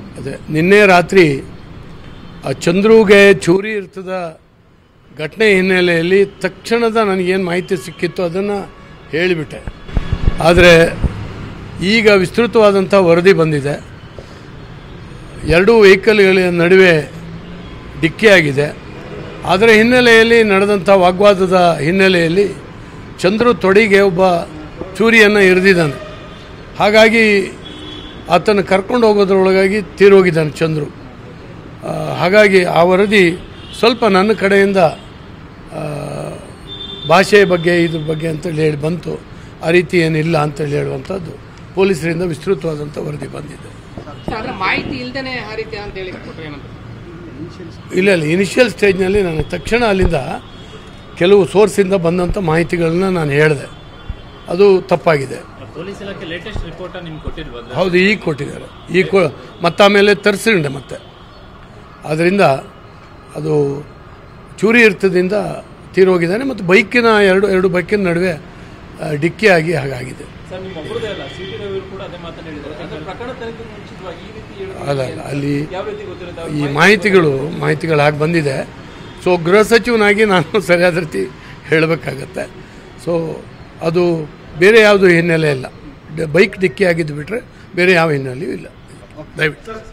ಅದೇ ನಿನ್ನೆ ರಾತ್ರಿ ಆ ಚಂದ್ರುಗೆ ಚೂರಿ ಇರ್ತದ ಘಟನೆ ಹಿನ್ನೆಲೆಯಲ್ಲಿ ತಕ್ಷಣದ ನನಗೇನು ಮಾಹಿತಿ ಸಿಕ್ಕಿತ್ತು ಅದನ್ನು ಹೇಳಿಬಿಟ್ಟೆ ಆದರೆ ಈಗ ವಿಸ್ತೃತವಾದಂಥ ವರದಿ ಬಂದಿದೆ ಎರಡೂ ವೆಹಿಕಲ್ಗಳ ನಡುವೆ ಡಿಕ್ಕಿಯಾಗಿದೆ ಅದರ ಹಿನ್ನೆಲೆಯಲ್ಲಿ ನಡೆದಂಥ ವಾಗ್ವಾದದ ಹಿನ್ನೆಲೆಯಲ್ಲಿ ಚಂದ್ರು ತೊಡಿಗೆ ಒಬ್ಬ ಚೂರಿಯನ್ನು ಇರಿದಿದ್ದಾನೆ ಹಾಗಾಗಿ ಆತನ ಕರ್ಕೊಂಡು ಹೋಗೋದ್ರೊಳಗಾಗಿ ತೀರೋಗಿದ್ದಾನೆ ಚಂದ್ರು ಆ, ಹಾಗಾಗಿ ಆ ವರದಿ ಸ್ವಲ್ಪ ನನ್ನ ಕಡೆಯಿಂದ ಆ, ಭಾಷೆಯ ಬಗ್ಗೆ ಇದ್ರ ಬಗ್ಗೆ ಅಂತೇಳಿ ಹೇಳಿ ಬಂತು ಆ ರೀತಿ ಏನಿಲ್ಲ ಅಂತೇಳಿ ಹೇಳುವಂಥದ್ದು ಪೊಲೀಸರಿಂದ ವಿಸ್ತೃತವಾದಂಥ ವರದಿ ಬಂದಿದೆ ಆದ್ರೆ ಮಾಹಿತಿ ಇಲ್ದೇನೆ ಆ ರೀತಿ ಅಂತ ಹೇಳಿ ಕೊಟ್ರೆ ಏನಂತ ಇಲ್ಲ ಇಲ್ಲ ಇನಿಷಿಯಲ್ ಸ್ಟೇಜ್ನಲ್ಲಿ ನಾನು ತಕ್ಷಣ ಅಲ್ಲಿಂದ ಕೆಲವು ಸೋರ್ಸಿಂದ ಬಂದಂಥ ಮಾಹಿತಿಗಳನ್ನ ನಾನು ಹೇಳಿದೆ ಅದು ತಪ್ಪಾಗಿದೆ ಪೊಲೀಸ್ ಇಲಾಖೆ ಲೇಟೆಸ್ಟ್ ರಿಪೋರ್ಟ್ ನಿಮ್ಗೆ ಕೊಟ್ಟಿಲ್ವಾ ಅದು? ಹೌದು ಈಗ ಕೊಟ್ಟಿದ್ದಾರೆ ಈಗ ಕೊ ಮತ್ತೆ ಆಮೇಲೆ ತರಿಸಿಂಡೆ ಮತ್ತೆ ಅದರಿಂದ ಅದು ಚೂರಿ ಇರ್ತದಿಂದ ತೀರೋಗಿದ್ದಾನೆ ಮತ್ತು ಬೈಕಿನ ಎರಡು ಎರಡು ಬೈಕಿನ ನಡುವೆ ಆ, ಡಿಕ್ಕಿ ಆಗಿ ಹಾಗಾಗಿದೆ ಸರ್ ನಿಮ್ಮ ಒಬ್ಬರದೇ ಅಲ್ಲ ಸಿ ಟಿ ರವಿ ಕೂಡ ಅದೇ ಮಾತನ್ನ ಹೇಳಿದ್ದಾರೆ ಅಂದ್ರೆ ಪ್ರಕರಣ ತನಿಖೆ ಮುಂಚಿತವಾಗಿ ಈ ರೀತಿ ಹೇಳೋದು ಅಲ್ಲ ಅಲ್ಲ ಅಲ್ಲಿ ಯಾವ ರೀತಿ ಗೊತ್ತಿರುತ್ತೆ ಈ ಮಾಹಿತಿಗಳು ಮಾಹಿತಿಗಳು ಹಾಗೆ ಬಂದಿದೆ ಸೊ ಗೃಹ ಸಚಿವನಾಗಿ ನಾನು ಸರಿಯಾದ ರೀತಿ ಹೇಳಬೇಕಾಗತ್ತೆ ಸೊ ಅದು ಬೇರೆ ಯಾವುದು ಹಿನ್ನೆಲೆ ಇಲ್ಲ ಡ- ಬೈಕ್ ಡಿಕ್ಕಿ ಆಗಿದ್ದು ಬಿಟ್ಟರೆ ಬೇರೆ ಯಾವ ಹಿನ್ನೆಲೆಯೂ ಇಲ್ಲ ದಯವಿಟ್ಟು